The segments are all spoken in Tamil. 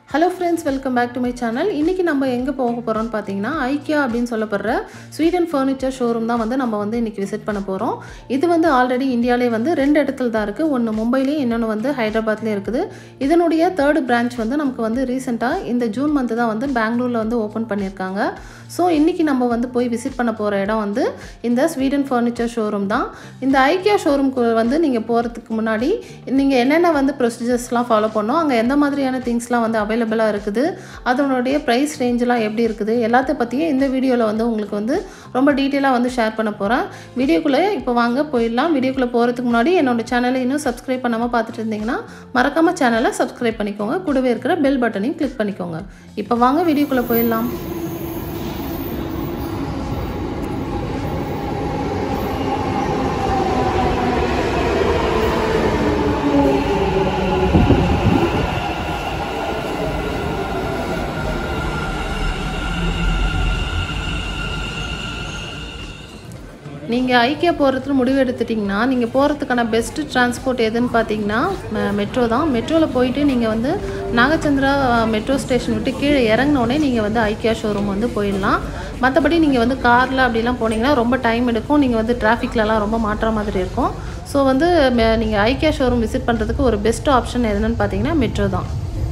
hello friends welcome back to my channel இன்றைக்கி நம்ம எங்கே போக போகிறோம்னு பார்த்தீங்கன்னா ஐக்கியா அப்படின்னு சொல்லப்படுற ஸ்வீடன் ஃபர்னிச்சர் ஷோரூம் தான் வந்து நம்ம வந்து இன்றைக்கி விசிட் பண்ண போகிறோம் இது வந்து ஆல்ரெடி இந்தியாவிலே வந்து ரெண்டு இடத்துல தான் இருக்குது ஒன்று மும்பைலேயும் இன்னொன்று வந்து ஹைதராபாத்லேயும் இருக்குது இதனுடைய தேர்டு பிரான்ச் வந்து நமக்கு வந்து ரீசெண்டாக இந்த ஜூன் மந்த்து தான் வந்து பெங்களூரில் வந்து ஓப்பன் பண்ணியிருக்காங்க ஸோ இன்றைக்கி நம்ம வந்து போய் விசிட் பண்ண போகிற இடம் வந்து இந்த ஸ்வீடன் ஃபர்னிச்சர் ஷோரூம் தான் இந்த ஐக்கியா ஷோரூம்க்கு வந்து நீங்கள் போகிறதுக்கு முன்னாடி நீங்கள் என்னென்ன வந்து ப்ரொசீஜர்ஸ்லாம் ஃபாலோ பண்ணோம் அங்கே எந்த மாதிரியான திங்ஸ்லாம் வந்து அவைலபிளாக இருக்குது அதனுடைய ப்ரைஸ் ரேஞ்செலாம் எப்படி இருக்குது எல்லாத்த பற்றியும் இந்த வீடியோவில் வந்து உங்களுக்கு வந்து ரொம்ப டீட்டெயிலாக வந்து ஷேர் பண்ண போகிறேன் வீடியோக்குள்ளே இப்போ வாங்க போயிடலாம் வீடியோக்குள்ளே போகிறதுக்கு முன்னாடி என்னோட சேனலை இன்னும் சப்ஸ்கிரைப் பண்ணாமல் பார்த்துட்டு இருந்தீங்கன்னா மறக்காமல் சேனலை சப்ஸ்கிரைப் பண்ணிக்கோங்க கூடவே இருக்கிற பெல் பட்டனையும் கிளிக் பண்ணிக்கோங்க இப்போ வாங்க வீடியோக்குள்ளே போயிடலாம் நீங்கள் ஐக்கியா போகிறதுக்கு முடிவு எடுத்துட்டிங்கன்னா நீங்கள் போகிறதுக்கான பெஸ்ட்டு டிரான்ஸ்போர்ட் எதுன்னு பார்த்தீங்கன்னா மெட்ரோ தான் மெட்ரோவில் போயிட்டு நீங்கள் வந்து நாகச்சந்திரா மெட்ரோ ஸ்டேஷன் விட்டு கீழே இறங்கினோடனே நீங்கள் வந்து ஐக்கியா ஷோரூம் வந்து போயிடலாம் மற்றபடி நீங்கள் வந்து காரில் அப்படிலாம் போனீங்கன்னா ரொம்ப டைம் எடுக்கும் நீங்கள் வந்து டிராஃபிக்லலாம் ரொம்ப மாற்ற மாதிரி இருக்கும் ஸோ வந்து நீங்கள் ஐக்கியா ஷோரூம் விசிட் பண்ணுறதுக்கு ஒரு பெஸ்ட் ஆப்ஷன் எதுன்னு பார்த்தீங்கன்னா மெட்ரோ தான்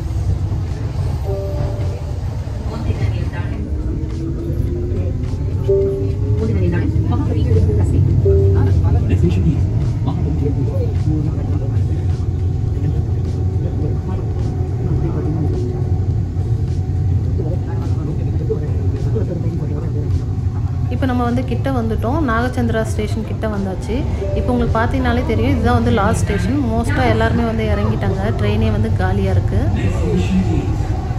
இப்போ நம்ம வந்து கிட்ட வந்துட்டோம் நாகச்சந்திரா ஸ்டேஷன் கிட்ட வந்தாச்சு இப்போ உங்களுக்கு பார்த்தீங்கனாலே தெரியும் இதுதான் வந்து லாஸ்ட் ஸ்டேஷன் மோஸ்ட்டாக எல்லாருமே வந்து இறங்கிட்டாங்க ட்ரெயினே வந்து காலியாக இருக்குது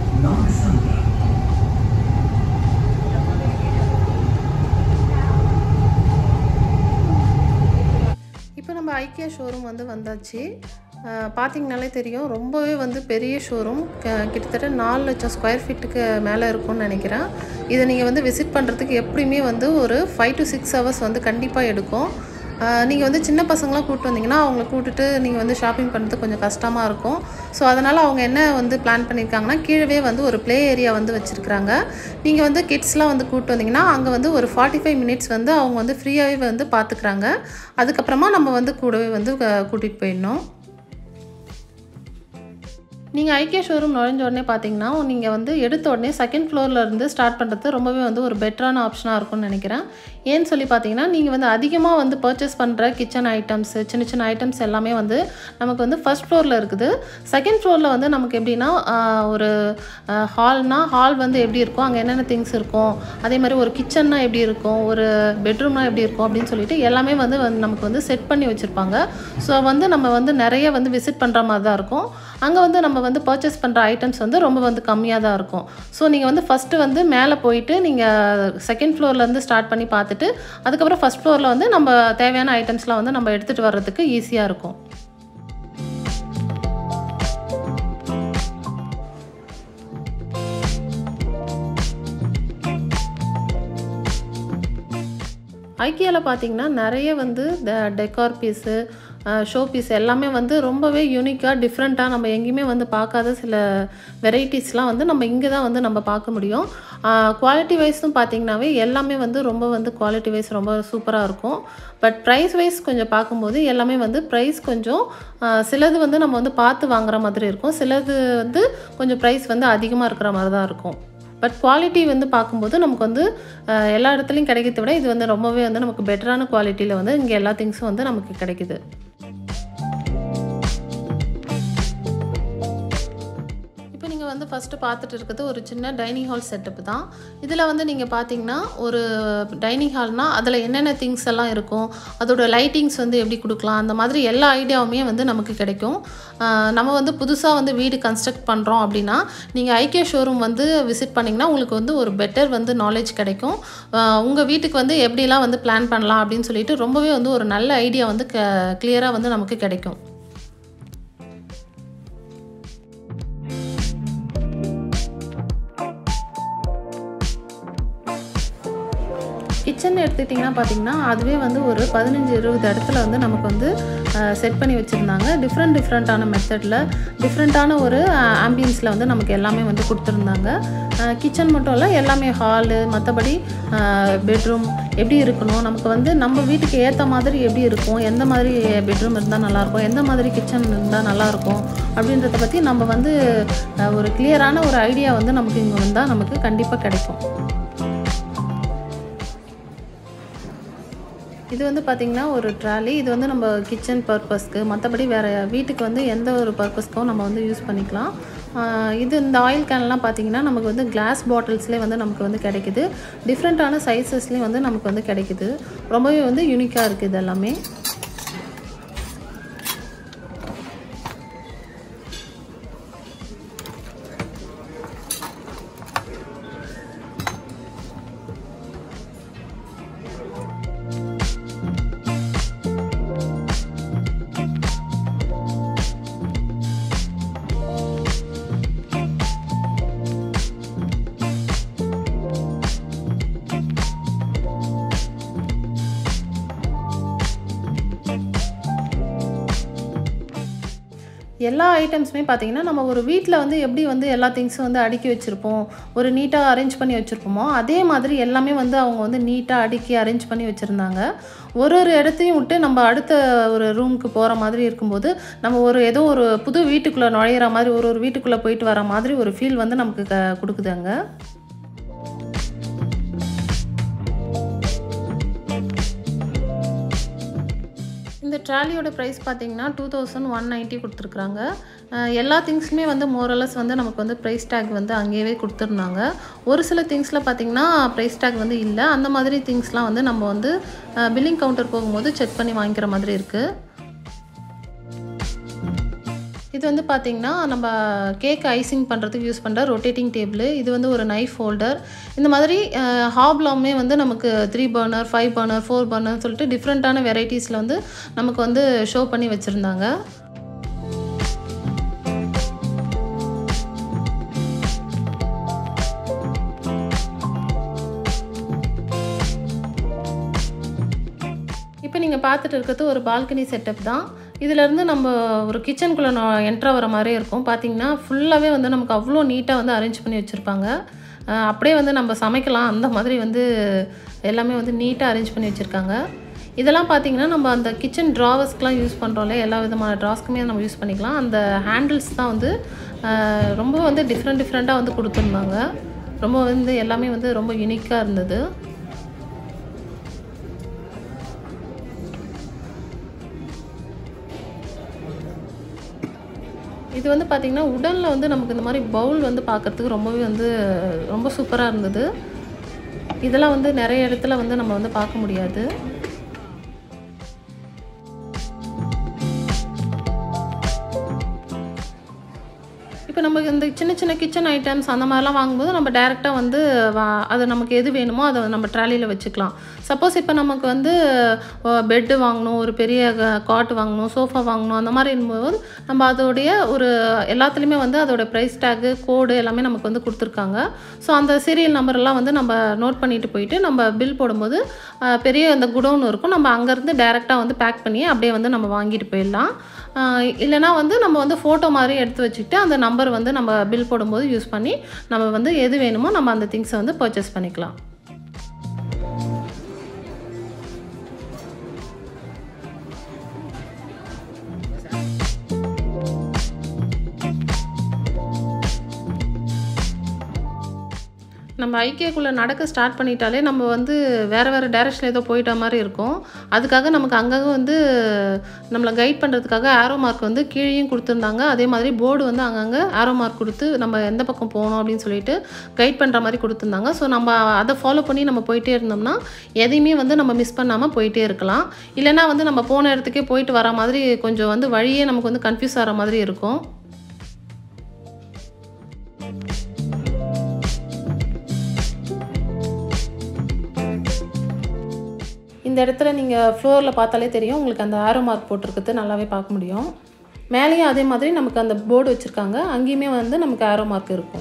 இப்போ நம்ம ஐக்கியா ஷோரூம் வந்து வந்தாச்சு பார்த்தீங்கனாலே தெரியும் ரொம்பவே வந்து பெரிய ஷோரூம் கிட்டத்தட்ட நாலு லட்சம் ஸ்கொயர் ஃபீட்டுக்கு மேலே இருக்கும்னு நினைக்கிறேன் இதை நீங்கள் வந்து விசிட் பண்ணுறதுக்கு எப்படியுமே வந்து ஒரு ஃபைவ் டு சிக்ஸ் ஹவர்ஸ் வந்து கண்டிப்பாக எடுக்கும் நீங்கள் வந்து சின்ன பசங்களாம் கூப்பிட்டு வந்தீங்கன்னா அவங்கள கூப்பிட்டுட்டு நீங்கள் வந்து ஷாப்பிங் பண்ணுறது கொஞ்சம் கஷ்டமாக இருக்கும் ஸோ அதனால் அவங்க என்ன வந்து பிளான் பண்ணியிருக்காங்கன்னா கீழவே வந்து ஒரு ப்ளே ஏரியா வந்து வச்சுருக்குறாங்க நீங்கள் வந்து கிட்ஸ்லாம் வந்து கூப்பிட்டு வந்தீங்கன்னா அங்கே வந்து ஒரு ஃபார்ட்டி ஃபைவ் மினிட்ஸ் வந்து அவங்க வந்து ஃப்ரீயாகவே வந்து பார்த்துக்குறாங்க அதுக்கப்புறமா நம்ம வந்து கூடவே வந்து கூட்டிகிட்டு போயிடணும் நீங்கள் ஐக்கிய ஷோரூம் நுழைஞ்ச உடனே பார்த்தீங்கன்னா நீங்கள் வந்து எடுத்த உடனே செகண்ட் ஃப்ளோரில் இருந்து ஸ்டார்ட் பண்ணுறது ரொம்பவே வந்து ஒரு பெட்டரான ஆப்ஷனாக இருக்கும்னு நினைக்கிறேன் ஏன்னு சொல்லி பார்த்தீங்கன்னா நீங்கள் வந்து அதிகமாக வந்து பர்ச்சேஸ் பண்ணுற கிச்சன் ஐட்டம்ஸ் சின்ன சின்ன ஐட்டம்ஸ் எல்லாமே வந்து நமக்கு வந்து ஃபஸ்ட் ஃப்ளோரில் இருக்குது செகண்ட் ஃப்ளோரில் வந்து நமக்கு எப்படின்னா ஒரு ஹால்னால் ஹால் வந்து எப்படி இருக்கும் அங்கே என்னென்ன திங்ஸ் இருக்கும் அதே மாதிரி ஒரு கிச்சன்னா எப்படி இருக்கும் ஒரு பெட்ரூம்னா எப்படி இருக்கும் அப்படின்னு சொல்லிட்டு எல்லாமே வந்து நமக்கு வந்து செட் பண்ணி வச்சுருப்பாங்க ஸோ வந்து நம்ம வந்து நிறைய வந்து விசிட் பண்ணுற மாதிரி தான் இருக்கும் அங்கே வந்து நம்ம வந்து பர்ச்சேஸ் பண்ணுற ஐட்டம்ஸ் வந்து ரொம்ப வந்து கம்மியாக தான் இருக்கும் ஸோ நீங்கள் வந்து ஃபஸ்ட்டு வந்து மேலே போயிட்டு நீங்கள் செகண்ட் ஃப்ளோர்லேருந்து ஸ்டார்ட் பண்ணி பார்த்துட்டு அதுக்கப்புறம் ஃபஸ்ட் ஃப்ளோரில் வந்து நம்ம தேவையான ஐட்டம்ஸ்லாம் வந்து நம்ம எடுத்துகிட்டு வர்றதுக்கு ஈஸியாக இருக்கும் ஐக்கியாவில் பார்த்தீங்கன்னா நிறைய வந்து the decor piece show piece எல்லாமே வந்து ரொம்பவே யூனிக்காக டிஃப்ரெண்ட்டாக நம்ம எங்கேயுமே வந்து பார்க்காத சில வெரைட்டிஸ்லாம் வந்து நம்ம இங்கே தான் வந்து நம்ம பார்க்க முடியும் குவாலிட்டி வைஸும் பார்த்திங்கனாவே எல்லாமே வந்து ரொம்ப வந்து குவாலிட்டி வைஸ் ரொம்ப சூப்பராக இருக்கும் பட் ப்ரைஸ் வைஸ் கொஞ்சம் பார்க்கும்போது எல்லாமே வந்து ப்ரைஸ் கொஞ்சம் சிலது வந்து நம்ம வந்து பார்த்து வாங்குற மாதிரி இருக்கும் சிலது வந்து கொஞ்சம் ப்ரைஸ் வந்து அதிகமாக இருக்கிற மாதிரி தான் இருக்கும் பட் குவாலிட்டி வந்து பார்க்கும்போது நமக்கு வந்து எல்லா இடத்துலையும் கிடைக்கிறத விட இது வந்து ரொம்பவே வந்து நமக்கு பெட்டரான குவாலிட்டியில் வந்து இங்கே எல்லா திங்ஸும் வந்து நமக்கு கிடைக்குது இப்போ நீங்கள் வந்து ஃபஸ்ட்டு பார்த்துட்டு இருக்கிறது ஒரு சின்ன டைனிங் ஹால் செட்டப் தான் இதில் வந்து நீங்கள் பார்த்தீங்கன்னா ஒரு டைனிங் ஹால்னால் அதில் என்னென்ன திங்ஸ் எல்லாம் இருக்கும் அதோட லைட்டிங்ஸ் வந்து எப்படி கொடுக்கலாம் அந்த மாதிரி எல்லா ஐடியாவுமே வந்து நமக்கு கிடைக்கும் நம்ம வந்து புதுசாக வந்து வீடு கன்ஸ்ட்ரக்ட் பண்ணுறோம் அப்படின்னா நீங்கள் ஐக்கிய ஷோரூம் வந்து விசிட் பண்ணிங்கன்னா உங்களுக்கு வந்து ஒரு பெட்டர் வந்து நாலேஜ் கிடைக்கும் உங்கள் வீட்டுக்கு வந்து எப்படிலாம் வந்து பிளான் பண்ணலாம் அப்படின்னு சொல்லிட்டு ரொம்பவே வந்து ஒரு நல்ல ஐடியா வந்து க கிளியராக வந்து நமக்கு கிடைக்கும் கிச்சன் எடுத்துக்கிட்டிங்கன்னா பார்த்தீங்கன்னா அதுவே வந்து ஒரு பதினஞ்சு இருபது இடத்துல வந்து நமக்கு வந்து செட் பண்ணி வச்சுருந்தாங்க டிஃப்ரெண்ட் டிஃப்ரெண்ட்டான மெத்தடில் டிஃப்ரெண்ட்டான ஒரு ஆம்பியன்ஸில் வந்து நமக்கு எல்லாமே வந்து கொடுத்துருந்தாங்க கிச்சன் மட்டும் இல்லை எல்லாமே ஹாலு மற்றபடி பெட்ரூம் எப்படி இருக்கணும் நமக்கு வந்து நம்ம வீட்டுக்கு ஏற்ற மாதிரி எப்படி இருக்கும் எந்த மாதிரி பெட்ரூம் இருந்தால் நல்லாயிருக்கும் எந்த மாதிரி கிச்சன் இருந்தால் நல்லாயிருக்கும் அப்படின்றத பற்றி நம்ம வந்து அஹ், ஒரு கிளியரான ஒரு ஐடியா வந்து நமக்கு இங்கே வந்தால் நமக்கு கண்டிப்பாக கிடைக்கும் இது வந்து பார்த்திங்கன்னா ஒரு ட்ராலி இது வந்து நம்ம கிச்சன் பர்பஸ்க்கு மற்றபடி வேறு வீட்டுக்கு வந்து எந்த ஒரு பர்பஸ்க்கும் நம்ம வந்து யூஸ் பண்ணிக்கலாம் ஆஹ் இது இந்த ஆயில் கேன்லாம் பார்த்தீங்கன்னா நமக்கு வந்து கிளாஸ் பாட்டில்ஸ்லேயே வந்து நமக்கு வந்து கிடைக்குது டிஃப்ரெண்ட்டான சைஸஸ்லேயும் வந்து நமக்கு வந்து கிடைக்குது ரொம்பவே வந்து யூனிக்காக இருக்குது இது எல்லாமே எல்லா ஐட்டம்ஸுமே பார்த்தீங்கன்னா நம்ம ஒரு வீட்டில் வந்து எப்படி வந்து எல்லா திங்ஸும் வந்து அடுக்கி வச்சுருப்போம் ஒரு நீட்டாக அரேஞ்ச் பண்ணி வச்சுருப்போமோ அதே மாதிரி எல்லாமே வந்து அவங்க வந்து நீட்டாக அடுக்கி அரேஞ்ச் பண்ணி வச்சுருந்தாங்க ஒரு ஒரு இடத்தையும் விட்டு நம்ம அடுத்த ஒரு ரூமுக்கு போகிற மாதிரி இருக்கும்போது நம்ம ஒரு ஏதோ ஒரு புது வீட்டுக்குள்ளே நுழையிற மாதிரி ஒரு ஒரு வீட்டுக்குள்ளே போயிட்டு வர மாதிரி ஒரு ஃபீல் வந்து நமக்கு க கொடுக்குது அங்கே இந்த ட்ராலியோட ப்ரைஸ் பார்த்தீங்கன்னா டூ தௌசண்ட் ஒன் நைன்ட்டி கொடுத்துருக்குறாங்க அஹ் எல்லா திங்ஸுமே வந்து மோரலஸ் வந்து நமக்கு வந்து ப்ரைஸ் டேக் வந்து அங்கேயே கொடுத்துருந்தாங்க ஒரு சில திங்ஸில் பார்த்தீங்கன்னா ப்ரைஸ் டேக் வந்து இல்லை அந்த மாதிரி திங்ஸ்லாம் வந்து நம்ம வந்து பில்லிங் கவுண்டர் போகும்போது செக் பண்ணி வாங்கிக்கிற மாதிரி இருக்குது இது வந்து பார்த்திங்கன்னா நம்ம கேக் ஐசிங் பண்ணுறதுக்கு யூஸ் பண்ணுற ரொட்டேட்டிங் டேபிள் இது வந்து ஒரு நைஃப் ஹோல்டர் இந்த மாதிரி ஹாப்லாமே வந்து நமக்கு three burner five burner four burner சொல்லிட்டு டிஃப்ரெண்ட்டான வெரைட்டிஸில் வந்து நமக்கு வந்து ஷோ பண்ணி வச்சுருந்தாங்க இப்போ நீங்கள் பார்த்துட்டு இருக்கிறது ஒரு பால்கனி செட்டப் தான் இதிலேருந்து நம்ம ஒரு கிச்சனுக்குள்ளே என்ட்ரு வர மாதிரி இருக்கும் பார்த்தீங்கன்னா ஃபுல்லாகவே வந்து நமக்கு அவ்வளோ நீட்டாக வந்து அரேஞ்ச் பண்ணி வச்சுருப்பாங்க அஹ் அப்படியே வந்து நம்ம சமைக்கலாம் அந்த மாதிரி வந்து எல்லாமே வந்து நீட்டாக அரேஞ்ச் பண்ணி வச்சுருக்காங்க இதெல்லாம் பார்த்தீங்கன்னா நம்ம அந்த கிச்சன் ட்ராவர்ஸ்க்கெலாம் யூஸ் பண்ணுறோம்ல எல்லா விதமான ட்ராஸ்க்குமே நம்ம யூஸ் பண்ணிக்கலாம் அந்த ஹேண்டில்ஸ் தான் வந்து அஹ் ரொம்ப வந்து டிஃப்ரெண்ட் டிஃப்ரெண்ட்டாக வந்து கொடுத்துருந்தாங்க ரொம்ப வந்து எல்லாமே வந்து ரொம்ப யூனிக்காக இருந்தது இது வந்து பார்த்திங்கன்னா உடனில் வந்து நமக்கு இந்த மாதிரி பவுல் வந்து பார்க்குறதுக்கு ரொம்பவே வந்து ரொம்ப சூப்பராக இருந்தது இதெல்லாம் வந்து நிறைய இடத்துல வந்து நம்ம வந்து பார்க்க முடியாது இப்போ நம்ம இந்த சின்ன சின்ன கிச்சன் ஐட்டம்ஸ் அந்த மாதிரிலாம் வாங்கும்போது நம்ம டேரெக்டாக வந்து வா அது நமக்கு எது வேணுமோ அதை நம்ம ட்ராலியில் வச்சுக்கலாம் சப்போஸ் இப்போ நமக்கு வந்து பெட்டு வாங்கணும் ஒரு பெரிய காட் வாங்கணும் சோஃபா வாங்கணும் அந்த மாதிரி இருக்கும்போது நம்ம அதோடைய ஒரு எல்லாத்துலேயுமே வந்து அதோட ப்ரைஸ் டேகு கோடு எல்லாமே நமக்கு வந்து கொடுத்துருக்காங்க ஸோ அந்த சீரியல் நம்பரெல்லாம் வந்து நம்ம நோட் பண்ணிட்டு போயிட்டு நம்ம பில் போடும்போது அஹ், பெரிய அந்த குடோன் இருக்கும் நம்ம அங்கேருந்து டேரெக்டாக வந்து பேக் பண்ணி அப்படியே வந்து நம்ம வாங்கிட்டு போயிடலாம் அஹ், இல்லைனா வந்து நம்ம வந்து ஃபோட்டோ மாதிரி எடுத்து வச்சுக்கிட்டு அந்த நம்பர் வந்து நம்ம பில் போடும்போது யூஸ் பண்ணி நம்ம வந்து எது வேணுமோ நம்ம அந்த திங்ஸை வந்து பர்ச்சேஸ் பண்ணிக்கலாம் நம்ம ஐக்கியக்குள்ளே நடக்க ஸ்டார்ட் பண்ணிட்டாலே நம்ம வந்து வேறு வேறு டேரக்ஷனில் ஏதோ போயிட்ட மாதிரி இருக்கும் அதுக்காக நமக்கு அங்கங்கே வந்து நம்மளை கைட் பண்ணுறதுக்காக ஆரோ மார்க் வந்து கீழேயும் கொடுத்துருந்தாங்க அதே மாதிரி போர்டு வந்து அங்கங்கே ஆரோ மார்க் கொடுத்து நம்ம எந்த பக்கம் போகணும் அப்படின்னு சொல்லிட்டு கைட் பண்ணுற மாதிரி கொடுத்துருந்தாங்க ஸோ நம்ம அதை ஃபாலோ பண்ணி நம்ம போயிட்டே இருந்தோம்னா எதையுமே வந்து நம்ம மிஸ் பண்ணாமல் போயிட்டே இருக்கலாம் இல்லைன்னா வந்து நம்ம போன இடத்துக்கே போயிட்டு வர மாதிரி கொஞ்சம் வந்து வழியே நமக்கு வந்து கன்ஃபியூஸ் ஆகிற மாதிரி இருக்கும் இந்த இடத்துல நீங்கள் ஃப்ளோரில் பார்த்தாலே தெரியும் உங்களுக்கு அந்த ஆரோ மார்க் போட்டிருக்கிறது நல்லாவே பார்க்க முடியும் மேலேயும் அதே மாதிரி நமக்கு அந்த போர்டு வச்சுருக்காங்க அங்கேயுமே வந்து நமக்கு ஆரோ மார்க் இருக்கும்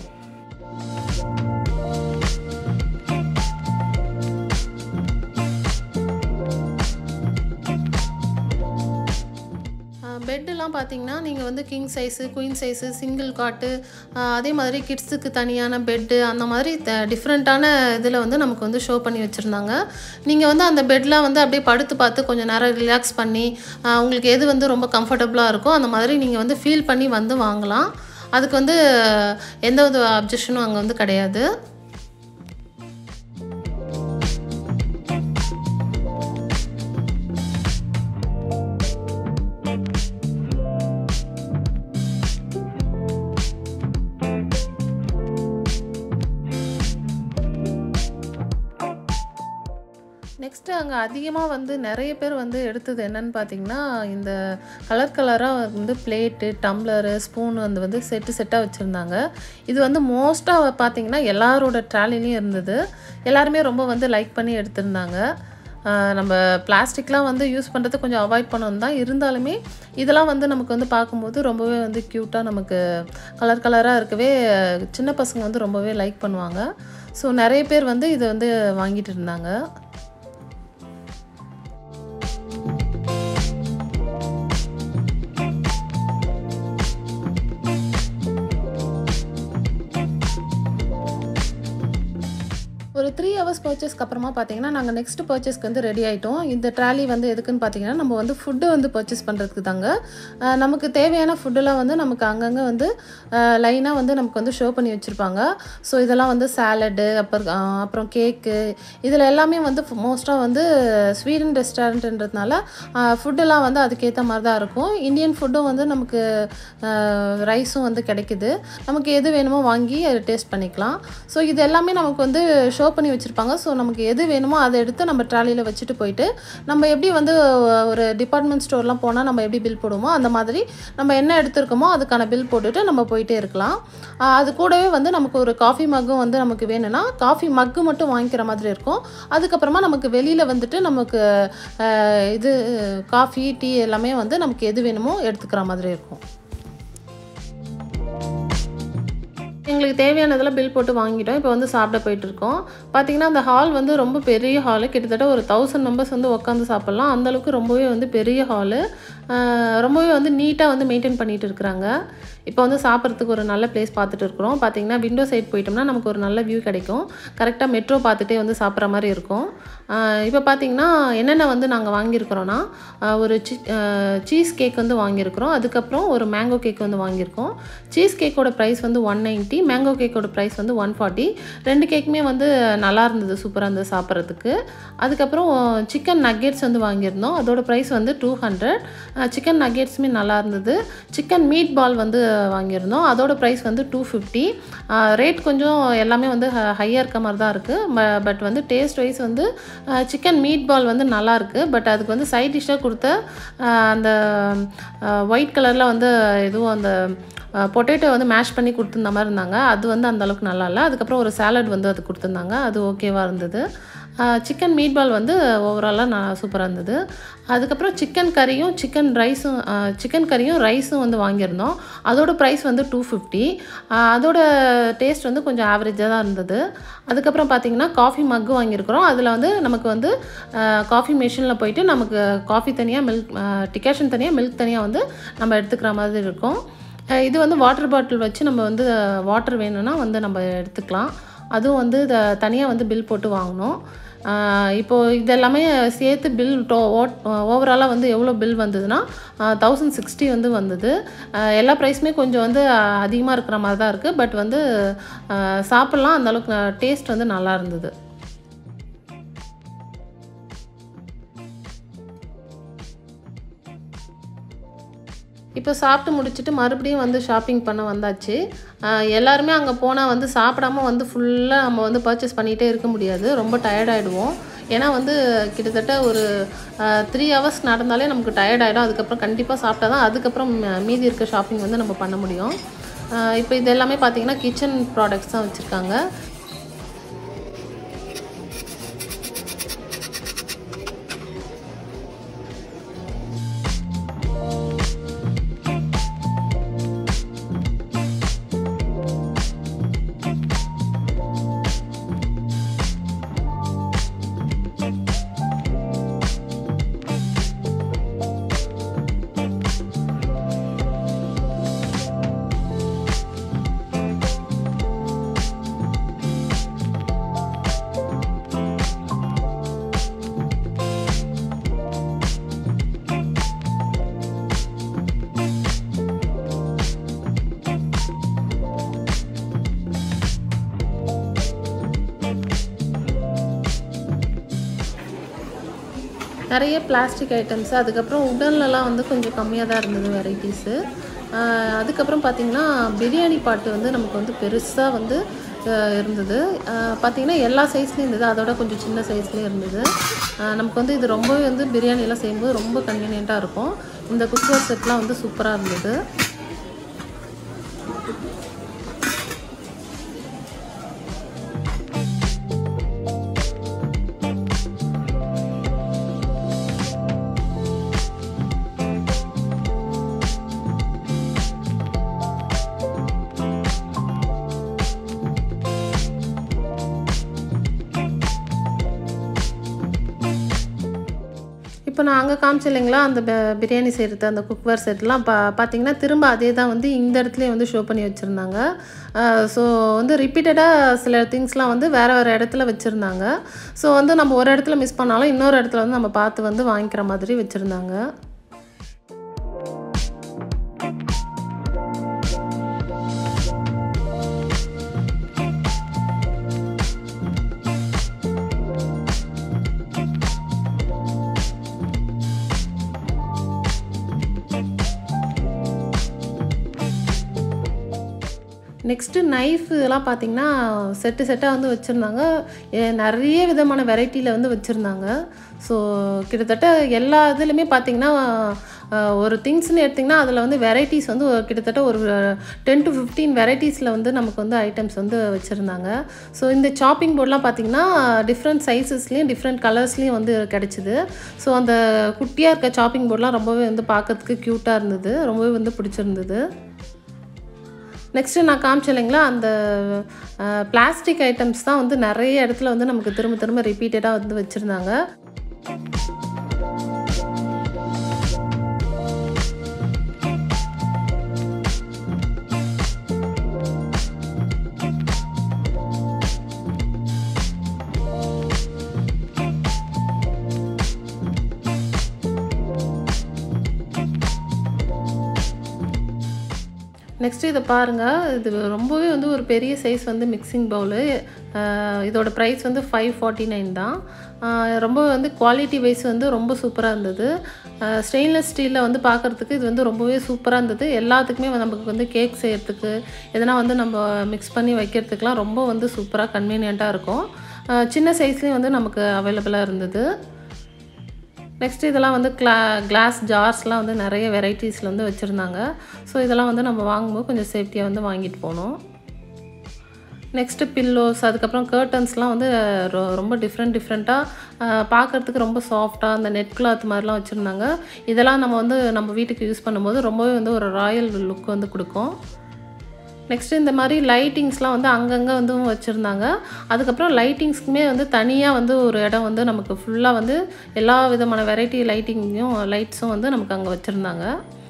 பெட்டுலாம் பார்த்தீங்கன்னா நீங்கள் வந்து king size queen size single cot அதே மாதிரி கிட்ஸுக்கு தனியான பெட்டு அந்த மாதிரி டிஃப்ரெண்ட்டான இதில் வந்து நமக்கு வந்து ஷோ பண்ணி வச்சுருந்தாங்க நீங்கள் வந்து அந்த பெட்லாம் வந்து அப்படியே படுத்து பார்த்து கொஞ்சம் நேரம் ரிலாக்ஸ் பண்ணி ஆஹ் உங்களுக்கு எது வந்து ரொம்ப கம்ஃபர்டபுளாக இருக்கோ அந்த மாதிரி நீங்கள் வந்து ஃபீல் பண்ணி வந்து வாங்கலாம் அதுக்கு வந்து எந்த ஒரு அப்ஜெக்ஷனும் அங்கே வந்து கிடையாது நெக்ஸ்ட்டு அங்கே அதிகமாக வந்து நிறைய பேர் வந்து எடுத்தது என்னன்னு பார்த்தீங்கன்னா இந்த கலர் கலராக வந்து பிளேட்டு டம்ளரு ஸ்பூன் வந்து வந்து செட்டு செட்டாக வச்சுருந்தாங்க இது வந்து மோஸ்ட்டாக பார்த்தீங்கன்னா எல்லாரோட ட்ராலிலையும் இருந்தது எல்லாருமே ரொம்ப வந்து லைக் பண்ணி எடுத்திருந்தாங்க ஆஹ் நம்ம பிளாஸ்டிக்லாம் வந்து யூஸ் பண்ணுறது கொஞ்சம் அவாய்ட் பண்ணணும் தான் இருந்தாலுமே இதெல்லாம் வந்து நமக்கு வந்து பார்க்கும்போது ரொம்பவே வந்து க்யூட்டாக நமக்கு கலர் கலராக இருக்கவே சின்ன பசங்க வந்து ரொம்பவே லைக் பண்ணுவாங்க ஸோ நிறைய பேர் வந்து இதை வந்து வாங்கிட்டு இருந்தாங்க ஒரு த்ரீ ஹவர்ஸ் பர்ச்சேஸ்க்கு அப்புறமா பார்த்தீங்கன்னா நாங்கள் நெக்ஸ்ட் பர்ச்சேஸ்க்கு வந்து ரெடி ஆகிட்டோம் இந்த ட்ராலி வந்து எதுக்குன்னு பார்த்தீங்கன்னா நம்ம வந்து ஃபுட்டு வந்து பர்ச்சேஸ் பண்ணுறதுக்கு தாங்க அஹ் நமக்கு தேவையான ஃபுட்டெல்லாம் வந்து நமக்கு அங்கங்கே வந்து லைனாக வந்து நமக்கு வந்து ஷோ பண்ணி வச்சுருப்பாங்க ஸோ இதெல்லாம் வந்து சாலடு அப்புறம் அஹ் அப்புறம் கேக்கு இதில் எல்லாமே வந்து மோஸ்ட்டாக வந்து ஸ்வீடன் ரெஸ்டாரண்ட்ன்றதுனால ஃபுட்டெல்லாம் வந்து அதுக்கேற்ற மாதிரி தான் இருக்கும் இந்தியன் ஃபுட்டும் வந்து நமக்கு ரைஸும் வந்து கிடைக்குது நமக்கு எது வேணுமோ வாங்கி டேஸ்ட் பண்ணிக்கலாம் ஸோ இது எல்லாமே நமக்கு வந்து ஷோ பண்ணி வச்சுருப்பாங்க ஸோ நமக்கு எது வேணுமோ அதை எடுத்து நம்ம ட்ராலியில் வச்சுட்டு போயிட்டு நம்ம எப்படி வந்து ஒரு டிபார்ட்மெண்ட் ஸ்டோர்லாம் போனால் நம்ம எப்படி பில் போடுவோமோ அந்த மாதிரி நம்ம என்ன எடுத்திருக்கோமோ அதுக்கான பில் போட்டுட்டு நம்ம போயிட்டே இருக்கலாம் ஆஹ் அது கூடவே வந்து நமக்கு ஒரு காஃபி மக்கும் வந்து நமக்கு வேணும்னா காஃபி மக்கு மட்டும் வாங்கிக்கிற மாதிரி இருக்கும் அதுக்கப்புறமா நமக்கு வெளியில் வந்துட்டு நமக்கு ஆஹ் இது காஃபி டீ எல்லாமே வந்து நமக்கு எது வேணுமோ எடுத்துக்கிற மாதிரி இருக்கும் எங்களுக்கு தேவையானதெல்லாம் பில் போட்டு வாங்கிட்டோம் இப்போ வந்து சாப்பிட போயிட்டு இருக்கோம் பார்த்தீங்கன்னா அந்த ஹால் வந்து ரொம்ப பெரிய ஹாலு கிட்டத்தட்ட ஒரு தௌசண்ட் மெம்பர்ஸ் வந்து உட்காந்து சாப்பிட்லாம் அந்தளவுக்கு ரொம்பவே வந்து பெரிய ஹாலு ரொம்பவே வந்து நீட்டாக வந்து மெயின்டைன் பண்ணிட்டு இருக்கிறாங்க இப்போ வந்து சாப்பிட்றதுக்கு ஒரு நல்ல பிளேஸ் பார்த்துட்டு இருக்கிறோம் பார்த்தீங்கன்னா விண்டோ சைட் போயிட்டோம்னா நமக்கு ஒரு நல்ல வியூ கிடைக்கும் கரெக்டாக மெட்ரோ பார்த்துட்டே வந்து சாப்பிட்ற மாதிரி இருக்கும் இப்போ பார்த்தீங்கன்னா என்னென்ன வந்து நாங்கள் வாங்கியிருக்கிறோன்னா ஆஹ் ஒரு சி சீஸ் கேக் வந்து வாங்கியிருக்கிறோம் அதுக்கப்புறம் ஒரு மேங்கோ கேக் வந்து வாங்கியிருக்கோம் சீஸ் கேக்கோட ப்ரைஸ் வந்து ஒன் நைன்ட்டி மேங்கோ கேக்கோட ப்ரைஸ் வந்து ஒன் ஃபார்ட்டி ரெண்டு கேக்குமே வந்து நல்லா இருந்தது சூப்பராக இருந்தது சாப்பிட்றதுக்கு அதுக்கப்புறம் சிக்கன் நக்கெட்ஸ் வந்து வாங்கியிருந்தோம் அதோட ப்ரைஸ் வந்து டூ ஹண்ட்ரட் சிக்கன் நக்கெட்ஸுமே நல்லா இருந்தது சிக்கன் மீட் பால் வந்து வாங்கியிருந்தோம் அதோட ப்ரைஸ் வந்து டூ ஃபிஃப்டி ரேட் கொஞ்சம் எல்லாமே வந்து ஹையாக இருக்க மாதிரி தான் இருக்குது பட் வந்து டேஸ்ட் வைஸ் வந்து சிக்கன் மீட் பால் வந்து நல்லா இருக்கு பட் அதுக்கு வந்து சைட் டிஷ்ஷாக கொடுத்த ஆஹ் அந்த ஒயிட் கலரில் வந்து எதுவும் அந்த பொட்டேட்டோ வந்து மேஷ் பண்ணி கொடுத்துருந்த மாதிரி இருந்தாங்க அது வந்து அந்த அளவுக்கு நல்லா இல்லை அதுக்கப்புறம் ஒரு சாலட் வந்து அது கொடுத்துருந்தாங்க அது ஓகேவாக இருந்தது சிக்கன் மீட் பால் வந்து ஓவராலாக நான் சூப்பராக இருந்தது அதுக்கப்புறம் சிக்கன் கறியும் சிக்கன் ரைஸும் சிக்கன் கறியும் ரைஸும் வந்து வாங்கியிருந்தோம் அதோட ப்ரைஸ் வந்து டூ ஃபிஃப்டி அதோட டேஸ்ட் வந்து கொஞ்சம் ஆவரேஜாக தான் இருந்தது அதுக்கப்புறம் பார்த்தீங்கன்னா காஃபி மக்கு வாங்கியிருக்கிறோம் அதில் வந்து நமக்கு வந்து காஃபி மிஷினில் போயிட்டு நமக்கு காஃபி தனியாக மில்க் டிகாஷன் தனியாக மில்க் தனியாக வந்து நம்ம எடுத்துக்கிற மாதிரி இருக்கும் அஹ் இது வந்து வாட்டர் பாட்டில் வச்சு நம்ம வந்து வாட்டர் வேணும்னா வந்து நம்ம எடுத்துக்கலாம் அதுவும் வந்து இதை தனியாக வந்து பில் போட்டு வாங்கணும் ஆஹ் இப்போ இது எல்லாமே சேர்த்து பில் டோ ஓவராலாக வந்து எவ்வளோ பில் வந்ததுன்னா தௌசண்ட் சிக்ஸ்டி வந்து வந்தது ஆஹ் எல்லா ப்ரைஸுமே கொஞ்சம் வந்து அதிகமாக இருக்கிற மாதிரி தான் இருக்குது பட் வந்து ஆஹ் சாப்பிட்லாம் அந்தளவுக்கு டேஸ்ட் வந்து நல்லா இருந்தது இப்போ சாப்பிட்டு முடிச்சுட்டு மறுபடியும் வந்து ஷாப்பிங் பண்ண வந்தாச்சு ஆஹ் எல்லாருமே அங்கே போனால் வந்து சாப்பிடாம வந்து ஃபுல்லாக நம்ம வந்து பர்ச்சேஸ் பண்ணிகிட்டே இருக்க முடியாது ரொம்ப டயர்ட் ஆகிடுவோம் ஏன்னா வந்து கிட்டத்தட்ட ஒரு த்ரீ ஹவர்ஸ் நடந்தாலே நமக்கு டயர்ட் ஆகிடும் அதுக்கப்புறம் கண்டிப்பாக சாப்பிட்டா தான் அதுக்கப்புறம் ம- மீதி இருக்க ஷாப்பிங் வந்து நம்ம பண்ண முடியும் ஆஹ் இப்போ இது எல்லாமே பார்த்தீங்கன்னா கிச்சன் ப்ராடக்ட்ஸ் தான் வச்சுருக்காங்க நிறைய பிளாஸ்டிக் ஐட்டம்ஸ் அதுக்கப்புறம் உடன்லலாம் வந்து கொஞ்சம் கம்மியாக தான் இருந்தது வெரைட்டிஸு அதுக்கப்புறம் பார்த்திங்கன்னா பிரியாணி பாட்டு வந்து நமக்கு வந்து பெருசாக வந்து அஹ், இருந்தது அஹ், பார்த்திங்கன்னா எல்லா சைஸ்லேயும் இருந்தது அதோட கொஞ்சம் சின்ன சைஸ்லேயும் இருந்தது அஹ், நமக்கு வந்து இது ரொம்பவே வந்து பிரியாணிலாம் செய்யும்போது ரொம்ப கன்வீனியண்ட்டாக இருக்கும் இந்த குக்கர் செட்லாம் வந்து சூப்பராக இருந்தது இப்போ நான் அங்கே காமிச்சேன் இல்லைங்களா அந்த ப- பிரியாணி செய்கிறது அந்த குக்வேர் செட்லாம் பா பார்த்தீங்கன்னா திரும்ப அதே தான் வந்து இந்த இடத்துலையும் வந்து ஷோ பண்ணி வச்சுருந்தாங்க ஸோ வந்து ரிப்பீட்டடாக சில திங்ஸ்லாம் வந்து வேறு வேறு இடத்துல வச்சுருந்தாங்க ஸோ வந்து நம்ம ஒரு இடத்துல மிஸ் பண்ணாலும் இன்னொரு இடத்துல வந்து நம்ம பார்த்து வந்து வாங்கிக்கிற மாதிரி வச்சுருந்தாங்க நெக்ஸ்ட்டு நைஃப் இதெல்லாம் பார்த்தீங்கன்னா செட்டு செட்டாக வந்து வச்சுருந்தாங்க நிறைய விதமான வெரைட்டியில் வந்து வச்சுருந்தாங்க ஸோ கிட்டத்தட்ட எல்லா இதுலேயுமே பார்த்தீங்கன்னா அஹ், ஒரு திங்ஸ்னு எடுத்திங்கன்னா அதில் வந்து வெரைட்டிஸ் வந்து ஒரு கிட்டத்தட்ட ஒரு டென் டு ஃபிஃப்டீன் வெரைட்டிஸில் வந்து நமக்கு வந்து ஐட்டம்ஸ் வந்து வச்சுருந்தாங்க ஸோ இந்த சாப்பிங் போர்ட்லாம் பார்த்தீங்கன்னா டிஃப்ரெண்ட் சைஸஸ்லேயும் டிஃப்ரெண்ட் கலர்ஸ்லேயும் வந்து கிடச்சிது ஸோ அந்த குட்டியாக இருக்க சாப்பிங் போர்ட்லாம் ரொம்பவே வந்து பார்க்கறதுக்கு க்யூட்டாக இருந்தது ரொம்பவே வந்து பிடிச்சிருந்தது நெக்ஸ்ட்டு நான் காமிச்சேன் இல்லைங்களா அந்த பிளாஸ்டிக் ஐட்டம்ஸ் தான் வந்து நிறைய இடத்துல வந்து நமக்கு திரும்ப திரும்ப ரிப்பீட்டடாக வந்து வச்சுருந்தாங்க நெக்ஸ்ட்டு இதை பாருங்கள் இது ரொம்பவே வந்து ஒரு பெரிய சைஸ் வந்து மிக்சிங் பவுலு இதோட ப்ரைஸ் வந்து ஃபைவ் ஃபார்ட்டி நைன் தான் ஆஹ் ரொம்ப வந்து குவாலிட்டி வைஸ் வந்து ரொம்ப சூப்பராக இருந்தது ஸ்டெயின்லெஸ் ஸ்டீலில் வந்து பார்க்குறதுக்கு இது வந்து ரொம்பவே சூப்பராக இருந்தது எல்லாத்துக்குமே வந்து நமக்கு வந்து கேக் செய்கிறதுக்கு எதனா வந்து நம்ம மிக்ஸ் பண்ணி வைக்கிறதுக்குலாம் ரொம்ப வந்து சூப்பராக கன்வீனியண்ட்டாக இருக்கும் ஆஹ் சின்ன சைஸ்லேயும் வந்து நமக்கு அவைலபிளாக இருந்தது நெக்ஸ்ட் இதெல்லாம் வந்து கிளா கிளாஸ் ஜார்ஸ்லாம் வந்து நிறைய வெரைட்டிஸில் வந்து வச்சுருந்தாங்க ஸோ இதெல்லாம் வந்து நம்ம வாங்கும்போது கொஞ்சம் சேஃப்டியாக வந்து வாங்கிட்டு போகணும் நெக்ஸ்ட்டு பில்லோஸ் அதுக்கப்புறம் கர்டன்ஸ்லாம் வந்து ரொ- ரொம்ப டிஃப்ரெண்ட் டிஃப்ரெண்ட்டாக பார்க்குறதுக்கு ரொம்ப சாஃப்டாக அந்த நெட் கிளாத் மாதிரிலாம் வச்சுருந்தாங்க இதெல்லாம் நம்ம வந்து நம்ம வீட்டுக்கு யூஸ் பண்ணும்போது ரொம்பவே வந்து ஒரு ராயல் லுக் வந்து கொடுக்கும் நெக்ஸ்ட்டு இந்த மாதிரி லைட்டிங்ஸ்லாம் வந்து அங்கங்கே வந்து வச்சுருந்தாங்க அதுக்கப்புறம் லைட்டிங்ஸ்க்குமே வந்து தனியாக வந்து ஒரு இடம் வந்து நமக்கு ஃபுல்லாக வந்து எல்லா விதமான வெரைட்டி லைட்டிங்கையும் லைட்ஸும் வந்து நமக்கு அங்கே வச்சுருந்தாங்க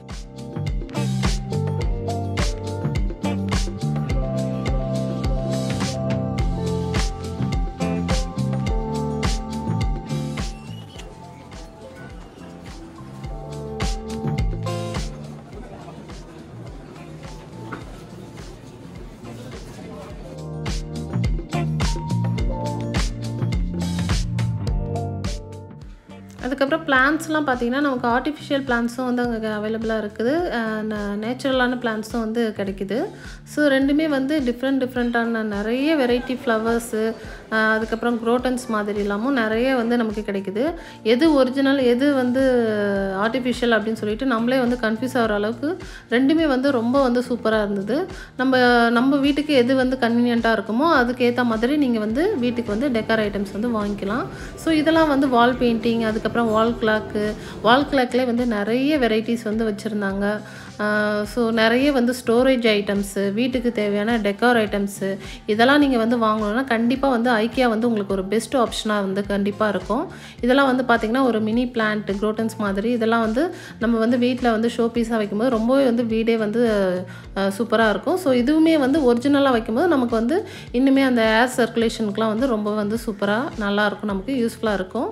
அதுக்கப்புறம் பிளான்ஸ்லாம் பார்த்தீங்கன்னா நமக்கு ஆர்டிஃபிஷியல் பிளான்ஸும் வந்து அங்கே அவைலபிளாக இருக்குது நேச்சுரலான பிளான்ஸும் வந்து கிடைக்குது ஸோ ரெண்டுமே வந்து டிஃப்ரெண்ட் டிஃப்ரெண்ட்டான நிறைய வெரைட்டி ஃப்ளவர்ஸு அதுக்கப்புறம் குரோட்டன்ஸ் மாதிரி இல்லாமல் நிறைய வந்து நமக்கு கிடைக்குது எது ஒரிஜினல் எது வந்து ஆர்டிஃபிஷியல் அப்படின்னு சொல்லிட்டு நம்மளே வந்து கன்ஃபியூஸ் ஆகிற அளவுக்கு ரெண்டுமே வந்து ரொம்ப வந்து சூப்பராக இருந்தது நம்ம நம்ம வீட்டுக்கு எது வந்து கன்வீனியண்ட்டாக இருக்குமோ அதுக்கு ஏற்ற மாதிரி நீங்கள் வந்து வீட்டுக்கு வந்து டெக்கர் ஐட்டம்ஸ் வந்து வாங்கிக்கலாம் ஸோ இதெல்லாம் வந்து வால் பெயிண்டிங் அதுக்கப்புறம் வால் கிளாக்கு வால் கிளாக்லேயே வந்து நிறைய வெரைட்டிஸ் வந்து வச்சுருந்தாங்க ஸோ நிறைய வந்து ஸ்டோரேஜ் ஐட்டம்ஸு வீட்டுக்கு தேவையான டெக்கார் ஐட்டம்ஸு இதெல்லாம் நீங்கள் வந்து வாங்கணும்னா கண்டிப்பாக வந்து ஐக்கியா வந்து உங்களுக்கு ஒரு பெஸ்ட் ஆப்ஷனாக வந்து கண்டிப்பாக இருக்கும் இதெல்லாம் வந்து பார்த்திங்கன்னா ஒரு மினி பிளான்ட் குரோட்டன்ஸ் மாதிரி இதெல்லாம் வந்து நம்ம வந்து வீட்டில் வந்து ஷோ பீஸாக வைக்கும்போது ரொம்பவே வந்து வீடே வந்து சூப்பராக இருக்கும் ஸோ இதுவுமே வந்து ஒரிஜினலாக வைக்கும்போது நமக்கு வந்து இன்னுமே அந்த ஏர் சர்க்குலேஷனுக்குலாம் வந்து ரொம்ப வந்து சூப்பராக நல்லாயிருக்கும் நமக்கு யூஸ்ஃபுல்லாக இருக்கும்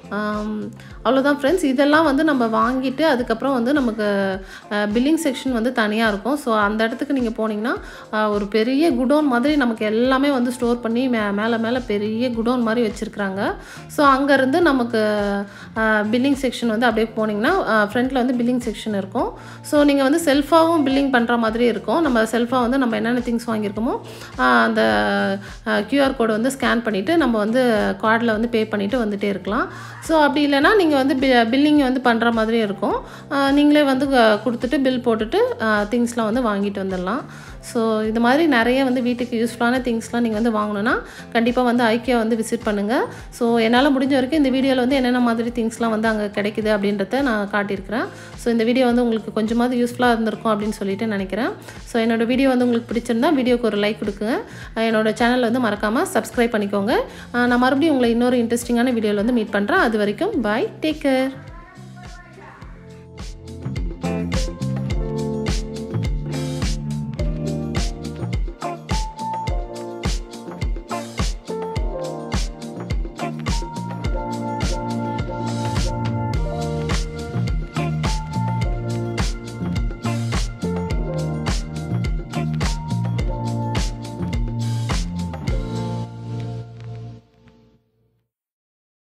அவ்வளோதான் ஃப்ரெண்ட்ஸ் இதெல்லாம் வந்து நம்ம வாங்கிட்டு அதுக்கப்புறம் வந்து நமக்கு பில்லிங் செக்ஷன் வந்து தனியாக இருக்கும் ஸோ அந்த இடத்துக்கு நீங்கள் போனீங்கன்னா ஆஹ், ஒரு பெரிய குடோன் மாதிரி நமக்கு எல்லாமே வந்து ஸ்டோர் பண்ணி மே மேலே மேலே பெரிய குடோன் மாதிரி வச்சுருக்குறாங்க ஸோ அங்கேருந்து நமக்கு பில்லிங் செக்ஷன் வந்து அப்படியே போனீங்கன்னா ஃப்ரண்ட்டில் வந்து பில்லிங் செக்ஷன் இருக்கும் ஸோ நீங்கள் வந்து செல்ஃபாகவும் பில்லிங் பண்ணுற மாதிரி இருக்கும் நம்ம செல்ஃபாக வந்து நம்ம என்னென்ன திங்ஸ் வாங்கியிருக்கோமோ ஆஹ், அந்த கியூஆர் கோடு வந்து ஸ்கேன் பண்ணிவிட்டு நம்ம வந்து கார்டில் வந்து பே பண்ணிவிட்டு வந்துட்டே இருக்கலாம் ஸோ அப்படி இல்லைன்னா நீங்கள் வந்து பில்லிங் வந்து பண்ணுற மாதிரி இருக்கும் ஆஹ், நீங்களே வந்து க- கொடுத்துட்டு பில் போட்டுட்டு திங்ஸ்லாம் வந்து வாங்கிட்டு வந்துடலாம் ஸோ இது மாதிரி நிறைய வந்து வீட்டுக்கு யூஸ்ஃபுல்லான திங்ஸ்லாம் நீங்கள் வந்து வாங்கணுன்னா கண்டிப்பாக வந்து ஐக்கியா வந்து விசிட் பண்ணுங்கள் ஸோ என்னால் முடிஞ்ச வரைக்கும் இந்த வீடியோவில் வந்து என்னென்ன மாதிரி திங்ஸ்லாம் வந்து அங்கே கிடைக்குது அப்படின்றத நான் காட்டியிருக்கிறேன் ஸோ இந்த வீடியோ வந்து உங்களுக்கு கொஞ்சமாவது யூஸ்ஃபுல்லாக இருந்திருக்கும் அப்படின்னு சொல்லிட்டு நினைக்கிறேன் ஸோ என்னோட வீடியோ வந்து உங்களுக்கு பிடிச்சிருந்தா வீடியோக்கு ஒரு லைக் கொடுக்குங்க அஹ் என்னோட சேனல் வந்து மறக்காமல் சப்ஸ்கிரைப் பண்ணிக்கோங்க அஹ் நான் மறுபடியும் உங்களை இன்னொரு இன்ட்ரெஸ்டிங்கான வீடியோவில் வந்து மீட் பண்ணுறேன் அது வரைக்கும் பாய் டேக் கேர்